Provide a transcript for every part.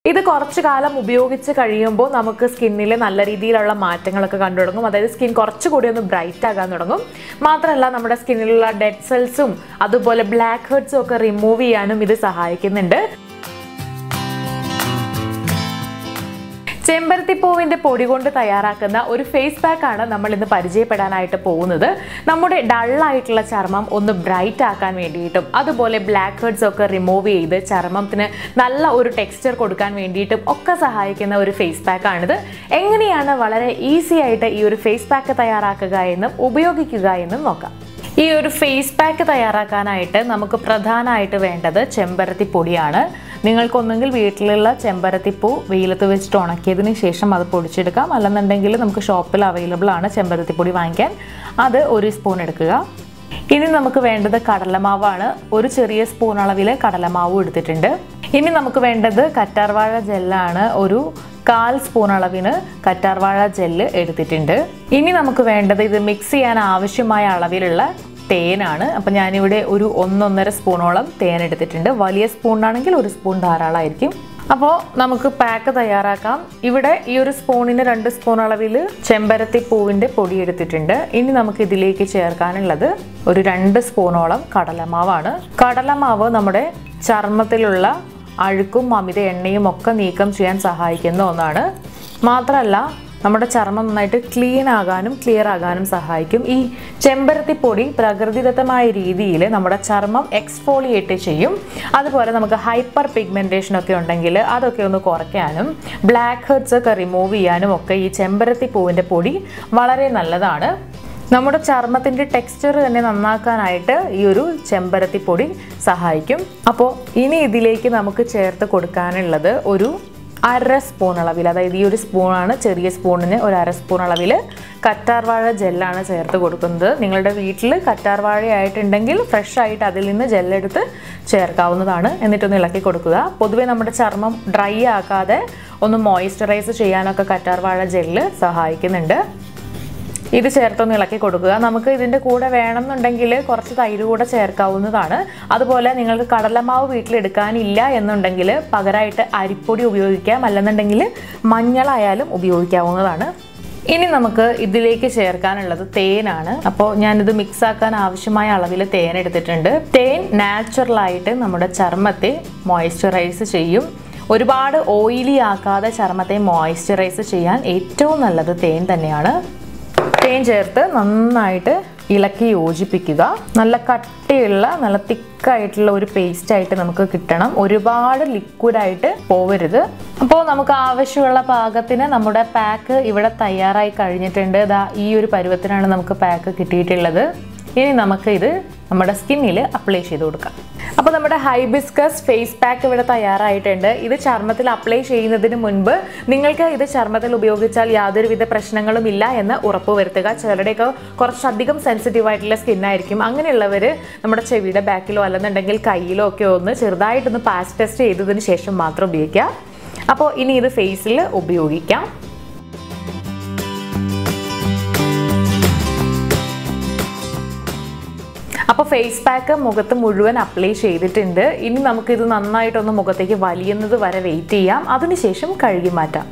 ഇത് കുറച്ച് കാലം ഉപയോഗിച്ച് കഴിയുമ്പോൾ നമുക്ക് സ്കിന്നിൽ നല്ല രീതിയിലുള്ള മാറ്റങ്ങളൊക്കെ കണ്ടു തുടങ്ങും അതായത് സ്കിൻ കുറച്ചുകൂടി ഒന്ന് ബ്രൈറ്റ് ആകാൻ തുടങ്ങും മാത്രമല്ല നമ്മുടെ സ്കിന്നിലുള്ള ഡെഡ് സെൽസും അതുപോലെ ബ്ലാക്ക് ഹെഡ്സും ഒക്കെ റിമൂവ് ചെയ്യാനും ഇത് സഹായിക്കുന്നുണ്ട് ചെമ്പരത്തിപ്പൂവിന്റെ പൊടി കൊണ്ട് തയ്യാറാക്കുന്ന ഒരു ഫേസ് പാക്ക് ആണ് നമ്മൾ ഇന്ന് പരിചയപ്പെടാനായിട്ട് പോകുന്നത് നമ്മുടെ ഡള്ളായിട്ടുള്ള ചർമ്മം ഒന്ന് ബ്രൈറ്റ് ആക്കാൻ വേണ്ടിയിട്ടും അതുപോലെ ബ്ലാക്ക് ഹെഡ്സ് ഒക്കെ റിമൂവ് ചെയ്ത് ചർമ്മത്തിന് നല്ല ഒരു ടെക്സ്ചർ കൊടുക്കാൻ വേണ്ടിയിട്ടും ഒക്കെ സഹായിക്കുന്ന ഒരു ഫേസ് പാക്ക് ആണിത് എങ്ങനെയാണ് വളരെ ഈസി ആയിട്ട് ഈ ഒരു ഫേസ് പാക്ക് തയ്യാറാക്കുക എന്നും ഉപയോഗിക്കുക എന്നും നോക്കാം ഈ ഒരു ഫേസ് പാക്ക് തയ്യാറാക്കാനായിട്ട് നമുക്ക് പ്രധാനമായിട്ട് വേണ്ടത് ചെമ്പരത്തി പൊടിയാണ് നിങ്ങൾക്കൊന്നെങ്കിൽ വീട്ടിലുള്ള ചെമ്പരത്തിപ്പൂ വെയിലത്ത് വെച്ചിട്ട് ഉണക്കിയതിന് ശേഷം അത് പൊടിച്ചെടുക്കാം അല്ലെന്നുണ്ടെങ്കിൽ നമുക്ക് ഷോപ്പിൽ അവൈലബിൾ ആണ് ചെമ്പരത്തിപ്പൊടി വാങ്ങിക്കാൻ അത് ഒരു സ്പൂൺ എടുക്കുക ഇനി നമുക്ക് വേണ്ടത് കടലമാവാണ് ഒരു ചെറിയ സ്പൂൺ അളവിൽ കടലമാവും എടുത്തിട്ടുണ്ട് ഇനി നമുക്ക് വേണ്ടത് കറ്റാർവാഴ ജെല്ലാണ് ഒരു കാൽ സ്പൂൺ അളവിന് കറ്റാർവാഴ ജെല്ല് എടുത്തിട്ടുണ്ട് ഇനി നമുക്ക് വേണ്ടത് ഇത് മിക്സ് ചെയ്യാൻ ആവശ്യമായ അളവിലുള്ള തേനാണ് അപ്പം ഞാനിവിടെ ഒരു ഒന്നൊന്നര സ്പൂണോളം തേൻ എടുത്തിട്ടുണ്ട് വലിയ സ്പൂണിനാണെങ്കിൽ ഒരു സ്പൂൺ ധാരാളമായിരിക്കും അപ്പോൾ നമുക്ക് പാക്ക് തയ്യാറാക്കാം ഇവിടെ ഈ ഒരു സ്പൂണിന് രണ്ട് സ്പൂൺ അളവിൽ ചെമ്പരത്തി പൂവിൻ്റെ പൊടി എടുത്തിട്ടുണ്ട് ഇനി നമുക്ക് ഇതിലേക്ക് ചേർക്കാനുള്ളത് ഒരു രണ്ട് സ്പൂണോളം കടലമാവാണ് കടലമാവ് നമ്മുടെ ചർമ്മത്തിലുള്ള അഴുക്കും അമിത എണ്ണയും ഒക്കെ നീക്കം ചെയ്യാൻ സഹായിക്കുന്ന ഒന്നാണ് മാത്രമല്ല നമ്മുടെ ചർമ്മം നന്നായിട്ട് ക്ലീൻ ആകാനും ക്ലിയർ ആകാനും സഹായിക്കും ഈ ചെമ്പരത്തിപ്പൊടി പ്രകൃതിദത്തമായ രീതിയിൽ നമ്മുടെ ചർമ്മം എക്സ്ഫോളിയേറ്റ് ചെയ്യും അതുപോലെ നമുക്ക് ഹൈപ്പർ പിഗ്മെൻറ്റേഷൻ ഒക്കെ ഉണ്ടെങ്കിൽ അതൊക്കെ ഒന്ന് കുറയ്ക്കാനും ബ്ലാക്ക് ഹെഡ്സ് ഒക്കെ റിമൂവ് ചെയ്യാനും ഒക്കെ ഈ ചെമ്പരത്തി പൂവിൻ്റെ പൊടി വളരെ നല്ലതാണ് നമ്മുടെ ചർമ്മത്തിൻ്റെ ടെക്സ്ചർ തന്നെ നന്നാക്കാനായിട്ട് ഈ ഒരു ചെമ്പരത്തി പൊടി സഹായിക്കും അപ്പോൾ ഇനി ഇതിലേക്ക് നമുക്ക് ചേർത്ത് കൊടുക്കാനുള്ളത് ഒരു അര സ്പൂൺ അളവിൽ അതായത് ഈ ഒരു സ്പൂണാണ് ചെറിയ സ്പൂണിന് ഒരു അര സ്പൂൺ അളവിൽ കറ്റാർവാഴ ജെല്ലാണ് ചേർത്ത് കൊടുക്കുന്നത് നിങ്ങളുടെ വീട്ടിൽ കറ്റാർവാഴ ആയിട്ടുണ്ടെങ്കിൽ ഫ്രഷ് ആയിട്ട് അതിൽ നിന്ന് ജെല്ലെടുത്ത് ചേർക്കാവുന്നതാണ് എന്നിട്ടൊന്ന് ഇളക്കി കൊടുക്കുക പൊതുവെ നമ്മുടെ ചർമ്മം ഡ്രൈ ആക്കാതെ ഒന്ന് മോയ്സ്ചറൈസ് ചെയ്യാനൊക്കെ കറ്റാർവാഴ ജെല്ല് സഹായിക്കുന്നുണ്ട് ഇത് ചേർത്തൊന്ന് ഇളക്കി കൊടുക്കുക നമുക്ക് ഇതിൻ്റെ കൂടെ വേണമെന്നുണ്ടെങ്കിൽ കുറച്ച് തൈര് കൂടെ ചേർക്കാവുന്നതാണ് അതുപോലെ നിങ്ങൾക്ക് കടലമാവ് വീട്ടിലെടുക്കാനില്ല എന്നുണ്ടെങ്കിൽ പകരമായിട്ട് അരിപ്പൊടി ഉപയോഗിക്കാം അല്ലെന്നുണ്ടെങ്കിൽ മഞ്ഞളായാലും ഉപയോഗിക്കാവുന്നതാണ് ഇനി നമുക്ക് ഇതിലേക്ക് ചേർക്കാനുള്ളത് തേനാണ് അപ്പോൾ ഞാനിത് മിക്സ് ആക്കാൻ ആവശ്യമായ അളവിൽ തേൻ എടുത്തിട്ടുണ്ട് തേൻ നാച്ചുറലായിട്ട് നമ്മുടെ ചർമ്മത്തെ മോയ്സ്ചറൈസ് ചെയ്യും ഒരുപാട് ഓയിലി ആക്കാതെ ചർമ്മത്തെ മോയ്സ്ചറൈസ് ചെയ്യാൻ ഏറ്റവും നല്ലത് തേൻ തന്നെയാണ് തേൻ ചേർത്ത് നന്നായിട്ട് ഇളക്കി യോജിപ്പിക്കുക നല്ല കട്ടിയുള്ള നല്ല തിക്കായിട്ടുള്ള ഒരു പേസ്റ്റ് ആയിട്ട് നമുക്ക് കിട്ടണം ഒരുപാട് ലിക്വിഡായിട്ട് പോവരുത് അപ്പോൾ നമുക്ക് ആവശ്യമുള്ള പാകത്തിന് നമ്മുടെ പാക്ക് ഇവിടെ തയ്യാറായി കഴിഞ്ഞിട്ടുണ്ട് ഇതാ ഈ ഒരു പരുവത്തിനാണ് നമുക്ക് പാക്ക് കിട്ടിയിട്ടുള്ളത് ഇനി നമുക്ക് ഇത് നമ്മുടെ സ്കിന്നിൽ അപ്ലൈ ചെയ്ത് കൊടുക്കാം അപ്പോൾ നമ്മുടെ ഹൈബിസ്കസ് ഫേസ് പാക്ക് ഇവിടെ തയ്യാറായിട്ടുണ്ട് ഇത് ചർമ്മത്തിൽ അപ്ലൈ ചെയ്യുന്നതിന് മുൻപ് നിങ്ങൾക്ക് ഇത് ചർമ്മത്തിൽ ഉപയോഗിച്ചാൽ യാതൊരുവിധ പ്രശ്നങ്ങളും ഇല്ല എന്ന് ഉറപ്പുവരുത്തുക ചിലരുടെയൊക്കെ കുറച്ചധികം സെൻസിറ്റീവ് ആയിട്ടുള്ള സ്കിന്നായിരിക്കും അങ്ങനെയുള്ളവർ നമ്മുടെ ചെവിയുടെ ബാക്കിലോ അല്ലെന്നുണ്ടെങ്കിൽ കയ്യിലോ ഒക്കെ ഒന്ന് ചെറുതായിട്ടൊന്ന് പാച്ച് ടെസ്റ്റ് ചെയ്തതിന് ശേഷം മാത്രം ഉപയോഗിക്കുക അപ്പോൾ ഇനി ഇത് ഫേസിൽ ഉപയോഗിക്കാം അപ്പോൾ ഫേസ് പാക്ക് മുഖത്ത് മുഴുവൻ അപ്ലൈ ചെയ്തിട്ടുണ്ട് ഇനി നമുക്കിത് നന്നായിട്ടൊന്ന് മുഖത്തേക്ക് വലിയുന്നത് വരെ വെയിറ്റ് ചെയ്യാം അതിനുശേഷം കഴുകി മാറ്റാം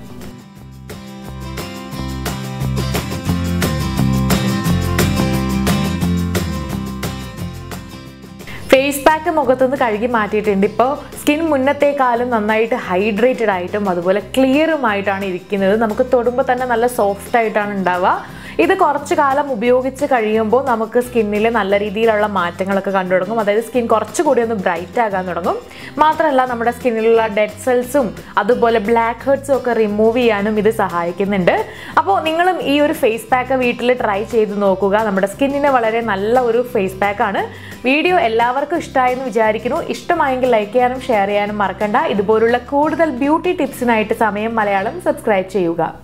ഫേസ് പാക്ക് മുഖത്തുനിന്ന് കഴുകി മാറ്റിയിട്ടുണ്ട് ഇപ്പോൾ സ്കിൻ മുന്നത്തേക്കാളും നന്നായിട്ട് ഹൈഡ്രേറ്റഡ് ആയിട്ടും അതുപോലെ ക്ലിയറുമായിട്ടാണ് ഇരിക്കുന്നത് നമുക്ക് തൊടുമ്പോൾ തന്നെ നല്ല സോഫ്റ്റ് ആയിട്ടാണ് ഉണ്ടാവുക ഇത് കുറച്ച് കാലം ഉപയോഗിച്ച് കഴിയുമ്പോൾ നമുക്ക് സ്കിന്നിൽ നല്ല രീതിയിലുള്ള മാറ്റങ്ങളൊക്കെ കണ്ടു തുടങ്ങും അതായത് സ്കിൻ കുറച്ചുകൂടി ഒന്ന് ബ്രൈറ്റ് ആകാൻ തുടങ്ങും മാത്രമല്ല നമ്മുടെ സ്കിന്നിലുള്ള ഡെഡ് സെൽസും അതുപോലെ ബ്ലാക്ക് ഹെഡ്സും ഒക്കെ റിമൂവ് ചെയ്യാനും ഇത് സഹായിക്കുന്നുണ്ട് അപ്പോൾ നിങ്ങളും ഈ ഒരു ഫേസ് പാക്ക് വീട്ടിൽ ട്രൈ ചെയ്ത് നോക്കുക നമ്മുടെ സ്കിന്നിന് വളരെ നല്ല ഒരു ഫേസ് പാക്കാണ് വീഡിയോ എല്ലാവർക്കും ഇഷ്ടമായെന്ന് വിചാരിക്കുന്നു ഇഷ്ടമായെങ്കിൽ ലൈക്ക് ചെയ്യാനും ഷെയർ ചെയ്യാനും മറക്കണ്ട ഇതുപോലുള്ള കൂടുതൽ ബ്യൂട്ടി ടിപ്സിനായിട്ട് സമയം മലയാളം സബ്സ്ക്രൈബ് ചെയ്യുക